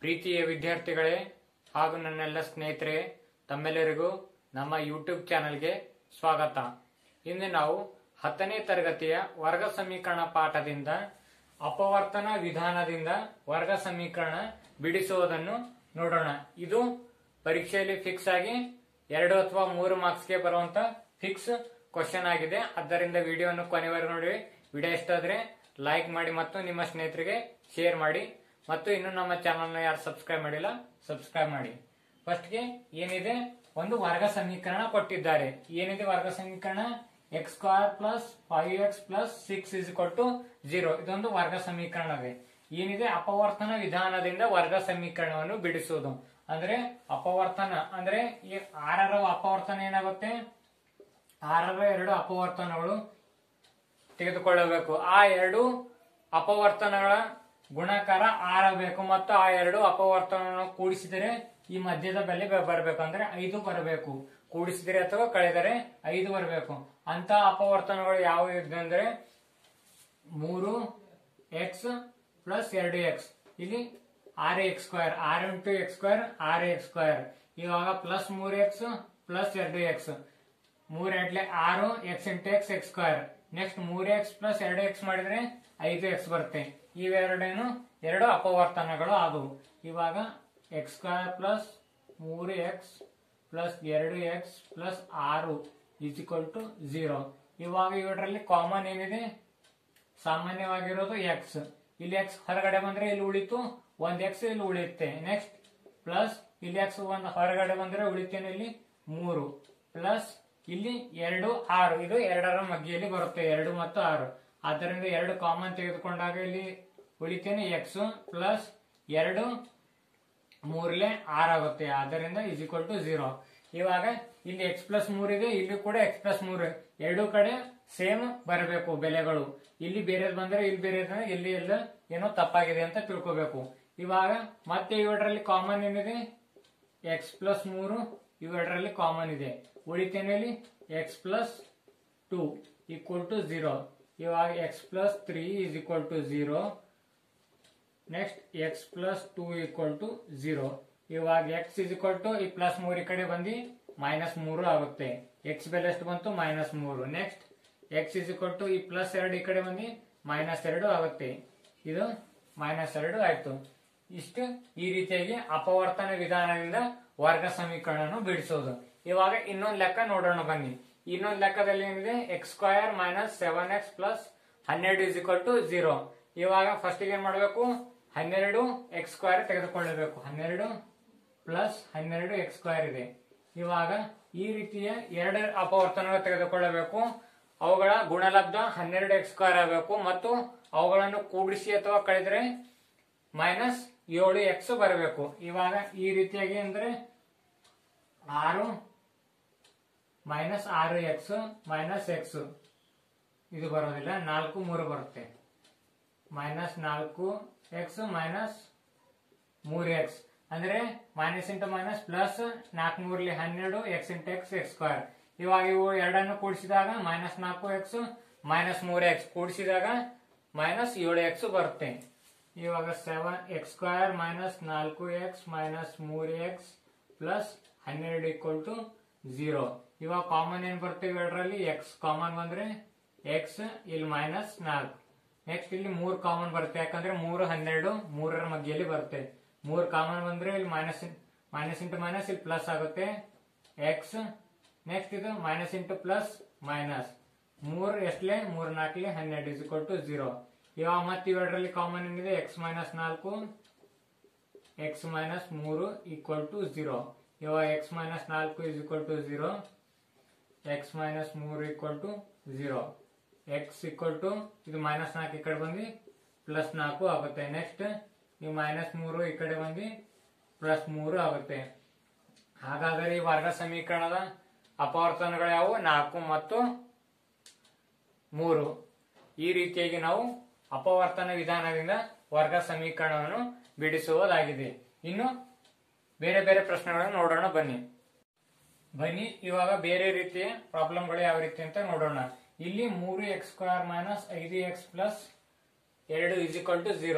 ಪ್ರೀತಿಯ ವಿದ್ಯಾರ್ಥಿಗಳೇ ಹಾಗೂ ನನ್ನೆಲ್ಲ ಸ್ನೇಹಿತರೆ ತಮ್ಮೆಲ್ಲರಿಗೂ ನಮ್ಮ ಯೂಟ್ಯೂಬ್ ಚಾನೆಲ್ಗೆ ಸ್ವಾಗತ ಇಂದು ನಾವು ಹತ್ತನೇ ತರಗತಿಯ ವರ್ಗ ಸಮೀಕರಣ ಪಾಠದಿಂದ ಅಪವರ್ತನ ವಿಧಾನದಿಂದ ವರ್ಗ ಸಮೀಕರಣ ಬಿಡಿಸುವುದನ್ನು ನೋಡೋಣ ಇದು ಪರೀಕ್ಷೆಯಲ್ಲಿ ಫಿಕ್ಸ್ ಆಗಿ ಎರಡು ಅಥವಾ ಮೂರು ಮಾರ್ಕ್ಸ್ಗೆ ಬರುವಂತ ಫಿಕ್ಸ್ ಕ್ವಶನ್ ಆಗಿದೆ ಆದ್ದರಿಂದ ವಿಡಿಯೋವನ್ನು ಕೊನೆವರೆಗೂ ನೋಡಿ ವಿಡಿಯೋ ಇಷ್ಟ ಆದ್ರೆ ಲೈಕ್ ಮಾಡಿ ಮತ್ತು ನಿಮ್ಮ ಸ್ನೇಹಿತರಿಗೆ ಶೇರ್ ಮಾಡಿ ಮತ್ತು ಇನ್ನು ನಮ್ಮ ಚಾನಲ್ನ ಯಾರು ಸಬ್ಸ್ಕ್ರೈಬ್ ಮಾಡಿಲ್ಲ ಸಬ್ಸ್ಕ್ರೈಬ್ ಮಾಡಿ ಫಸ್ಟ್ಗೆ ಏನಿದೆ ಒಂದು ವರ್ಗ ಸಮೀಕರಣ ಕೊಟ್ಟಿದ್ದಾರೆ ಏನಿದೆ ವರ್ಗ ಸಮೀಕರಣ x square plus five x plus six is to zero ಇದೊಂದು ವರ್ಗ ಸಮೀಕರಣವೇ ಏನಿದೆ ಅಪವರ್ತನ ವಿಧಾನದಿಂದ ವರ್ಗ ಸಮೀಕರಣವನ್ನು ಬಿಡಿಸುವುದು ಅಂದ್ರೆ ಅಪವರ್ತನ ಅಂದ್ರೆ ಈ ಆರರ ಅಪವರ್ತನ ಏನಾಗುತ್ತೆ ಆರರ ಎರಡು ಅಪವರ್ತನಗಳು ತೆಗೆದುಕೊಳ್ಳಬೇಕು ಆ ಎರಡು ಅಪವರ್ತನಗಳ ಗುಣಾಕಾರ ಆರಬೇಕು ಮತ್ತು ಆ ಎರಡು ಅಪವರ್ತನವನ್ನು ಕೂಡಿಸಿದರೆ ಈ ಮಧ್ಯದ ಬೆಲೆ ಬ- ಬರಬೇಕು ಅಂದ್ರೆ ಐದು ಬರಬೇಕು ಕೂಡಿಸಿದರೆ ಅಥವಾ ಕಳೆದರೆ ಐದು ಬರಬೇಕು ಅಂತ ಅಪವರ್ತನಗಳು ಯಾವ ಅಂದ್ರೆ ಮೂರು ಎಕ್ಸ್ ಪ್ಲಸ್ ಎರಡು ಎಕ್ಸ್ ಇಲ್ಲಿ ಆರ್ ಎಕ್ಸ್ ಸ್ಕ್ವೇರ್ ಆರ್ ಇಂಟು ಎಕ್ಸ್ ಸ್ಕ್ವೇರ್ ಆರ್ ಎಕ್ಸ್ ಸ್ಕ್ವೇರ್ ಇವಾಗ ಪ್ಲಸ್ ಮೂರು ಎಕ್ಸ್ ಪ್ಲಸ್ ಎರಡು ಎಕ್ಸ್ ಮೂರ್ ಎಂಟ್ಲೆ ಆರು x into x x square next ಮೂರ್ ಎಕ್ಸ್ ಪ್ಲಸ್ ಎರಡು ಎಕ್ಸ್ ಮಾಡಿದ್ರೆ ಐದು ಎಕ್ಸ್ ಬರುತ್ತೆ ಇವೆರಡೇನು ಎರಡು ಅಪವರ್ತನಗಳು ಆದವು ಇವಾಗ ಎಕ್ಸ್ ಸ್ಕ್ವೇರ್ ಪ್ಲಸ್ ಮೂರು ಎಕ್ಸ್ ಪ್ಲಸ್ ಎರಡು ಎಕ್ಸ್ ಪ್ಲಸ್ ಆರು ಈಸ್ ಈಕ್ವಲ್ ಟು ಝೀರೋ ಇವಾಗ ಇವೆರಡರಲ್ಲಿ ಕಾಮನ್ ಏನಿದೆ ಸಾಮಾನ್ಯವಾಗಿರೋದು ಎಕ್ಸ್ ಇಲ್ಲಿ ಎಕ್ಸ್ ಹೊರಗಡೆ ಬಂದ್ರೆ ಇಲ್ಲಿ ಉಳಿತು ಒಂದ್ ಎಕ್ಸ್ ಇಲ್ಲಿ ಉಳಿಯುತ್ತೆ ನೆಕ್ಸ್ಟ್ ಪ್ಲಸ್ ಇಲ್ಲಿ ಎಕ್ಸ್ ಒಂದ್ ಹೊರಗಡೆ ಬಂದ್ರೆ ಉಳಿತೇನೆ ಇಲ್ಲಿ ಮೂರು ಪ್ಲಸ್ ಇಲ್ಲಿ ಎರಡು ಆರು ಇದು ಎರಡರ ಮಧ್ಯೆಯಲ್ಲಿ ಬರುತ್ತೆ ಎರಡು ಮತ್ತು ಆರು ಆದ್ದರಿಂದ ಎರಡು ಕಾಮನ್ ತೆಗೆದುಕೊಂಡಾಗ ಇಲ್ಲಿ ಉಳಿತೇನೆ ಎಕ್ಸ್ ಪ್ಲಸ್ ಎರಡು ಮೂರ್ಲೆ ಆರ್ ಆಗುತ್ತೆ ಆದ್ದರಿಂದ ಇಸ್ ಈಕ್ವಲ್ ಟು ಝೀರೋ ಇವಾಗ ಇಲ್ಲಿ ಎಕ್ಸ್ ಪ್ಲಸ್ ಮೂರ್ ಇದೆ ಇಲ್ಲಿ ಕೂಡ ಎಕ್ಸ್ ಪ್ಲಸ್ ಮೂರ್ ಎರಡು ಕಡೆ ಸೇಮ್ ಬರಬೇಕು ಬೆಲೆಗಳು ಇಲ್ಲಿ ಬೇರೆ ಬಂದ್ರೆ ಇಲ್ಲಿ ಬೇರೆ ಇದ್ರೆ ಇಲ್ಲಿ ಎಲ್ಲ ಏನೋ ತಪ್ಪಾಗಿದೆ ಅಂತ ತಿಳ್ಕೋಬೇಕು ಇವಾಗ ಮತ್ತೆ ಇವೆರಡರಲ್ಲಿ ಕಾಮನ್ ಏನಿದೆ ಎಕ್ಸ್ ಪ್ಲಸ್ ಮೂರು ಇವೆರಡರಲ್ಲಿ ಕಾಮನ್ ಇದೆ ಉಳಿತೇನಲ್ಲಿ x plus two equal to zero ಇವಾಗ x plus three is equal to zero next x plus two equal to zero ಇವಾಗ ಎಕ್ಸ್ ಇಸ್ ಈಕ್ವಲ್ ಟು ಈ ಪ್ಲಸ್ ಮೂರು ಈ ಕಡೆ ಬಂದು ಮೈನಸ್ ಮೂರು ಆಗುತ್ತೆ ಎಕ್ಸ್ ಬೆಲೆ ಎಷ್ಟು ಬಂತು ಮೈನಸ್ ಮೂರು next x is equal to ಈ ಪ್ಲಸ್ ಎರಡು ಈ ಕಡೆ ಬಂದು ಮೈನಸ್ ಎರಡು ಆಗುತ್ತೆ ಇದು ಮೈನಸ್ ಎರಡು ಆಯ್ತು ಇಷ್ಟು ಈ ರೀತಿಯಾಗಿ ಅಪವರ್ತನ ವಿಧಾನದಿಂದ ವರ್ಗ ಸಮೀಕರಣವನ್ನು ಬಿಡಿಸೋದು ಇವಾಗ ಇನ್ನೊಂದು ಲೆಕ್ಕ ನೋಡೋಣ ಬನ್ನಿ ಇನ್ನೊಂದು ಲೆಕ್ಕದಲ್ಲಿ ಏನಿದೆ x square minus seven x plus ಹನ್ನೆರಡು ಇಸ್ ಈಕ್ವಲ್ ಟು ಝೀರೋ ಇವಾಗ ಫಸ್ಟ್ ಏನ್ ಮಾಡಬೇಕು ಹನ್ನೆರಡು ಎಕ್ಸ್ ಸ್ಕ್ವೇರ್ ತೆಗೆದುಕೊಳ್ಳಬೇಕು ಹನ್ನೆರಡು ಪ್ಲಸ್ ಹನ್ನೆರಡು ಎಕ್ಸ್ ಸ್ಕ್ವೇರ್ ಇದೆ ಇವಾಗ ಈ ರೀತಿಯ ಎರಡು ಅಪವರ್ತನ ತೆಗೆದುಕೊಳ್ಳಬೇಕು ಅವುಗಳ ಗುಣಲಬ್ಧ ಹನ್ನೆರಡು ಎಕ್ಸ್ ಸ್ಕ್ವೇರ್ ಆಗಬೇಕು ಮತ್ತು ಅವುಗಳನ್ನು ಕೂಡಿಸಿ ಅಥವಾ ಕಳೆದ್ರೆ ಮೈನಸ್ ಏಳು ಎಕ್ಸ್ ಬರಬೇಕು ಇವಾಗ ಈ ರೀತಿಯಾಗಿ ಅಂದ್ರೆ ಆರು ಮೈನಸ್ ಆರು ಎಕ್ಸ್ ಮೈನಸ್ ಎಕ್ಸ್ ಇದು ಬರೋದಿಲ್ಲ ನಾಲ್ಕು ಮೂರು ಬರುತ್ತೆ ಮೈನಸ್ ನಾಲ್ಕು ಎಕ್ಸ್ ಮೈನಸ್ ಮೂರು ಎಕ್ಸ್ ಅಂದ್ರೆ ಮೈನಸ್ ಇಂಟು ಮೈನಸ್ ಪ್ಲಸ್ ನಾಲ್ಕು ಮೂರ್ಲಿ ಹನ್ನೆರಡು x into x x square ಇವಾಗ ಇವು ಎರಡನ್ನು ಕೂಡಿಸಿದಾಗ ಮೈನಸ್ ನಾಲ್ಕು ಎಕ್ಸ್ ಮೈನಸ್ ಮೂರು ಎಕ್ಸ್ ಕೂಡಿಸಿದಾಗ ಮೈನಸ್ ಏಳು ಎಕ್ಸ್ ಬರುತ್ತೆ ಇವಾಗ ಸೆವೆನ್ ಎಕ್ಸ್ ಸ್ಕ್ವೇರ್ ಮೈನಸ್ ನಾಲ್ಕು ಎಕ್ಸ್ ಮೈನಸ್ ಮೂರು ಎಕ್ಸ್ ಪ್ಲಸ್ ಹನ್ನೆರಡು ಈಕ್ವಲ್ ಟು ಝೀರೋ ಇವಾಗ ಕಾಮನ್ ಏನ್ ಬರುತ್ತೆ ಇವೆರಡರಲ್ಲಿ ಎಕ್ಸ್ ಕಾಮನ್ ಬಂದ್ರೆ ಎಕ್ಸ್ ಇಲ್ಲಿ ಮೈನಸ್ ನಾಲ್ಕು ನೆಕ್ಸ್ಟ್ ಇಲ್ಲಿ ಮೂರ್ ಕಾಮನ್ ಬರುತ್ತೆ ಯಾಕಂದ್ರೆ ಮೂರು ಹನ್ನೆರಡು ಮೂರರ ಮಧ್ಯದಲ್ಲಿ ಬರುತ್ತೆ ಮೂರ್ ಕಾಮನ್ ಬಂದ್ರೆ ಇಲ್ಲಿ ಮೈನಸ್ ಮೈನಸ್ ಇಂಟು ಮೈನಸ್ ಇಲ್ಲಿ ಪ್ಲಸ್ ಆಗುತ್ತೆ ಎಕ್ಸ್ ನೆಕ್ಸ್ಟ್ ಇದು ಮೈನಸ್ ಇಂಟು ಪ್ಲಸ್ ಮೈನಸ್ ಮೂರ್ ಎಷ್ಟಲೆ ಮೂರ್ ನಾಲ್ಕಲೆ ಹನ್ನೆರಡು ಇಸ್ ಟು ಝೀರೋ ಇವಾಗ ಮತ್ತೆ ಇವೆರಡರಲ್ಲಿ ಕಾಮನ್ ಏನಿದೆ ಎಕ್ಸ್ ಮೈನಸ್ ನಾಲ್ಕು ಎಕ್ಸ್ ಮೈನಸ್ ಮೂರು ಈಕ್ವಲ್ ಟು ಝೀರೋ ಇವಾಗ ಎಕ್ಸ್ ಮೈನಸ್ ನಾಲ್ಕು is equal to zero x minus ಮೂರು equal to zero x equal to ಇದು ಮೈನಸ್ ನಾಲ್ಕು ಈ ಕಡೆ ಬಂದು ಪ್ಲಸ್ ನಾಲ್ಕು ಆಗುತ್ತೆ ನೆಕ್ಸ್ಟ್ ಈ ಮೈನಸ್ ಮೂರು ಈ ಕಡೆ ಬಂದು ಪ್ಲಸ್ ಮೂರು ಆಗುತ್ತೆ ಹಾಗಾದರೆ ಈ ವರ್ಗ ಸಮೀಕರಣದ ಅಪವರ್ತನಗಳು ಯಾವುವು ನಾಲ್ಕು ಮತ್ತು ಮೂರು ಈ ರೀತಿಯಾಗಿ ನಾವು ಅಪವರ್ತನ ವಿಧಾನದಿಂದ ವರ್ಗ ಸಮೀಕರಣವನ್ನು ಬಿಡಿಸುವುದಾಗಿದೆ ಇನ್ನು ಬೇರೆ ಬೇರೆ ಪ್ರಶ್ನೆಗಳನ್ನು ನೋಡೋಣ ಬನ್ನಿ ಬನ್ನಿ ಇವಾಗ ಬೇರೆ ರೀತಿಯ ಪ್ರಾಬ್ಲಮ್ಗಳು ಯಾವ ರೀತಿ ಅಂತ ನೋಡೋಣ ಇಲ್ಲಿ ಮೂರು ಎಕ್ಸ್ ಸ್ಕ್ವೇರ್ ಮೈನಸ್ ಐದು ಎಕ್ಸ್ ಪ್ಲಸ್ ಎರಡು ಇಸ್ ಈಕ್ವಲ್ ಟು ಝೀರೋ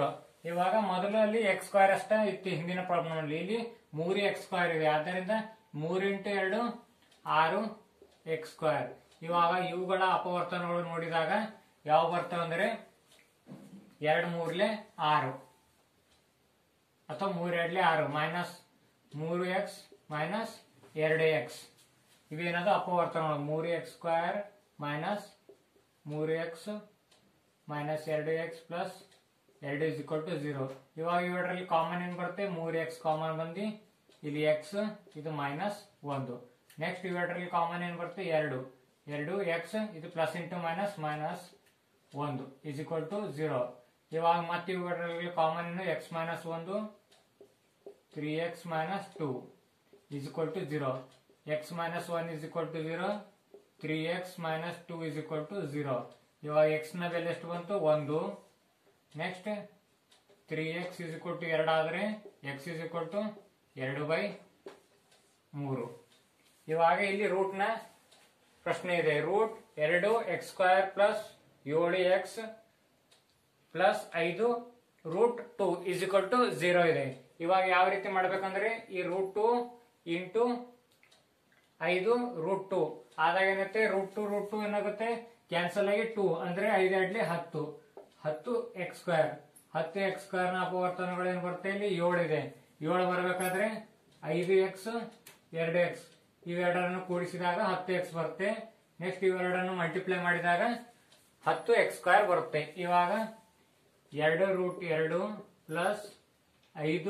ಇವಾಗ ಮೊದಲಲ್ಲಿ ಎಕ್ಸ್ ಸ್ಕ್ವೇರ್ ಅಷ್ಟ ಇತ್ತು ಹಿಂದಿನ ಪ್ರಾಬ್ಲಮ್ ಅಲ್ಲಿ ಇಲ್ಲಿ ಮೂರು ಎಕ್ಸ್ ಸ್ಕ್ವೇರ್ ಇದೆ ಆದ್ದರಿಂದ ಮೂರು ಇಂಟು ಎರಡು ಆರು ಎಕ್ಸ್ ಸ್ಕ್ವೇರ್ ಇವಾಗ ಇವುಗಳ ಅಪವರ್ತನಗಳು ನೋಡಿದಾಗ ಯಾವ ಬರ್ತವೆ ಅಂದ್ರೆ ಎರಡು ಮೂರ್ಲೆ ಆರು ಅಥವಾ ಮೂರ್ ಎರಡ್ಲೆ ಆರು ಮೈನಸ್ ಮೂರು ಎಕ್ಸ್ ಮೈನಸ್ ಎರಡು ಎಕ್ಸ್ ಇವೇನದು ಅಪವರ್ತನಗಳು ಮೂರು ಎಕ್ಸ್ ಸ್ಕ್ವೇರ್ ಮೈನಸ್ ಮೂರು ಎಕ್ಸ್ ಮೈನಸ್ ಎರಡು ಎಕ್ಸ್ ಪ್ಲಸ್ ಎರಡು ಇಸ್ ಇಕ್ವಲ್ ಟು ಜೀರೋ ಇವಾಗ ಇವೆರಡರಲ್ಲಿ ಕಾಮನ್ ಏನ್ ಬರುತ್ತೆ ಮೂರು ಎಕ್ಸ್ ಕಾಮನ್ ಬಂದು ಇಲ್ಲಿ ಎಕ್ಸ್ ಇದು ಮೈನಸ್ ಒಂದು ನೆಕ್ಸ್ಟ್ ಇವೆರಡರಲ್ಲಿ ಕಾಮನ್ ಏನ್ ಬರುತ್ತೆ ಎರಡು ಎರಡು ಎಕ್ಸ್ ಇದು ಪ್ಲಸ್ ಇಂಟು ಮೈನಸ್ ಮೈನಸ್ ಒಂದು ಇಸ್ ಇಕ್ವಲ್ ಟು ಜೀರೋ ಇವಾಗ ಮತ್ತೆ ಇವೆರಡರಲ್ಲಿ ಕಾಮನ್ ಏನು ಎಕ್ಸ್ ಮೈನಸ್ ಒಂದು three x minus two is equal to zero x minus one is equal to zero three x minus two is equal to zero ಇವಾಗ x ನ ಬೆಲೆ ಎಷ್ಟು ಬಂತು ಒಂದು next three x is equal to ಎರಡು ಆದರೆ x is equal to ಎರಡು by ಮೂರು ಇವಾಗ ಇಲ್ಲಿ ರೂಟ್ ನ ಪ್ರಶ್ನೆ ಇದೆ ರೂಟ್ ಎರಡು ಎಕ್ಸ್ ಸ್ಕ್ವೇರ್ ಪ್ಲಸ್ ಏಳು ಎಕ್ಸ್ ಪ್ಲಸ್ ಐದು root two is equal to zero ಇದೆ ಇವಾಗ ಯಾವ ರೀತಿ ಮಾಡ್ಬೇಕಂದ್ರೆ ಈ ರೂಟ್ ಟು ಇಂಟು ಐದು ರೂಟ್ ಟು ಆದಾಗ ಏನತ್ತೆ ರೂಟ್ ಟು ರೂಟ್ ಟು ಏನಾಗುತ್ತೆ ಕ್ಯಾನ್ಸಲ್ ಆಗಿ ಟು ಅಂದ್ರೆ ಐದು ಎರಡ್ಲಿ ಹತ್ತು ಹತ್ತು ಎಕ್ಸ್ ಸ್ಕ್ವೇರ್ ಹತ್ತು ಎಕ್ಸ್ ಸ್ಕ್ವೇರ್ ನ ಅಪವರ್ತನಗಳು ಏನ್ ಬರುತ್ತೆ ಇಲ್ಲಿ ಏಳು ಇದೆ ಏಳು ಬರಬೇಕಾದ್ರೆ ಐದು ಎಕ್ಸ್ ಎರಡು ಎಕ್ಸ್ ಇವೆರಡನ್ನು ಕೂಡಿಸಿದಾಗ ಹತ್ತು ಎಕ್ಸ್ ಬರುತ್ತೆ ನೆಕ್ಸ್ಟ್ ಇವೆರಡನ್ನು ಮಲ್ಟಿಪ್ಲೈ ಮಾಡಿದಾಗ ಹತ್ತು ಎಕ್ಸ್ ಸ್ಕ್ವೇರ್ ಬರುತ್ತೆ ಇವಾಗ ಎರಡು ರೂಟ್ ಎರಡು ಪ್ಲಸ್ ಐದು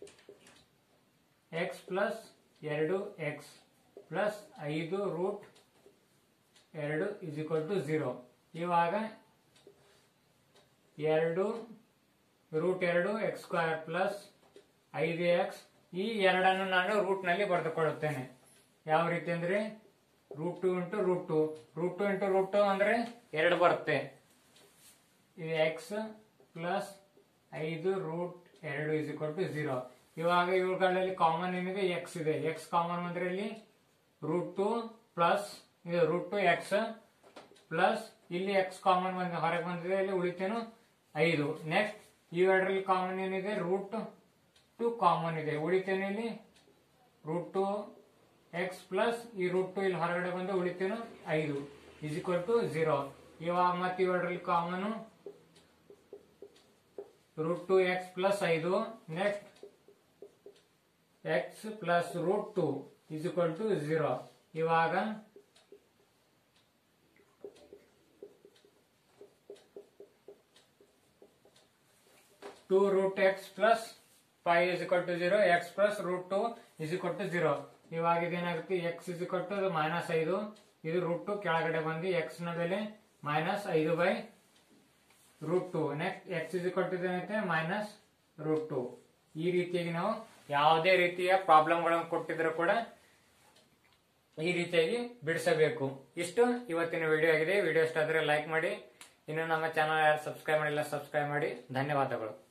ಎಕ್ಸ್ ಪ್ಲಸ್ ಎರಡು ಎಕ್ಸ್ ಪ್ಲಸ್ ಐದು ರೂಟ್ ಎರಡು ಇಸ್ ಈಕ್ವಲ್ ಟು ಝೀರೋ ಇವಾಗ ಎರಡು ರೂಟ್ ಎರಡು ಎಕ್ಸ್ ಸ್ಕ್ವೇರ್ ಪ್ಲಸ್ ಐದು ಎಕ್ಸ್ ಈ ಎರಡನ್ನು ನಾನು ರೂಟ್ ನಲ್ಲಿ ಬರೆದುಕೊಳ್ಳುತ್ತೇನೆ ಯಾವ ರೀತಿ ಅಂದ್ರೆ root two into root two root two into root two ಅಂದ್ರೆ ಎರಡು ಬರುತ್ತೆ ಇದು ಎಕ್ಸ್ ಪ್ಲಸ್ ಐದು ರೂಟ್ ಎರಡು ಇಸ್ ಇಕ್ವಲ್ ಟು ಝೀರೋ ಇವಾಗ ಇವುಗಳಲ್ಲಿ ಕಾಮನ್ ಏನಿದೆ ಎಕ್ಸ್ ಇದೆ ಎಕ್ಸ್ ಕಾಮನ್ ಅಂದ್ರೆ ಇಲ್ಲಿ ರೂಟ್ ಟು ಪ್ಲಸ್ ಇದು ರೂಟ್ ಟು ಎಕ್ಸ್ ಪ್ಲಸ್ ಇಲ್ಲಿ ಎಕ್ಸ್ ಕಾಮನ್ ಬಂದ ಹೊರಗೆ ಬಂದಿದೆ ಇಲ್ಲಿ ಉಳಿತೇನು ಐದು ನೆಕ್ಸ್ಟ್ ಇವೆರಡರಲ್ಲಿ ಕಾಮನ್ ಏನಿದೆ ರೂಟ್ ಟು ಕಾಮನ್ ಇದೆ ಉಳಿತೇನೆ ಇಲ್ಲಿ ರೂಟ್ ಟು ಎಕ್ಸ್ ಪ್ಲಸ್ ಈ ರೂಟ್ ಟು ಇಲ್ಲಿ ಹೊರಗಡೆ ಬಂದು ಉಳಿತೇನು ಐದು ಇಸ್ ಇಕ್ವಲ್ ಟು ಝೀರೋ ಇವಾಗ ಮತ್ತೆ ಇವೆರಡರಲ್ಲಿ common root two x plus ಐದು next x plus root two is equal to zero ಇವಾಗ two root x plus five is equal to zero x plus root two is equal to zero ಇವಾಗ ಇದೇನಾಗುತ್ತೆ x is equal to minus ಐದು ಇದು root to ಕೆಳಗಡೆ ಬಂದು X ನ ಬೆಲೆ minus ಐದು by root two next x is equal to ಏನೈತೆ ಮೈನಸ್ ರೂಟ್ ಟು ಈ ರೀತಿಯಾಗಿ ನಾವು ಯಾವುದೇ ರೀತಿಯ ಪ್ರಾಬ್ಲಮ್ಗಳನ್ನು ಕೊಟ್ಟಿದ್ರು ಕೂಡ ಈ ರೀತಿಯಾಗಿ ಬಿಡಿಸಬೇಕು ಇಷ್ಟು ಇವತ್ತಿನ ವಿಡಿಯೋ ಆಗಿದೆ ವಿಡಿಯೋ ಇಷ್ಟ ಆದ್ರೆ ಲೈಕ್ ಮಾಡಿ ಇನ್ನು ನಮ್ಮ ಚಾನಲ್ ಯಾರು ಸಬ್ಸ್ಕ್ರೈಬ್ ಮಾಡಿಲ್ಲ ಸಬ್ಸ್ಕ್ರೈಬ್ ಮಾಡಿ ಧನ್ಯವಾದಗಳು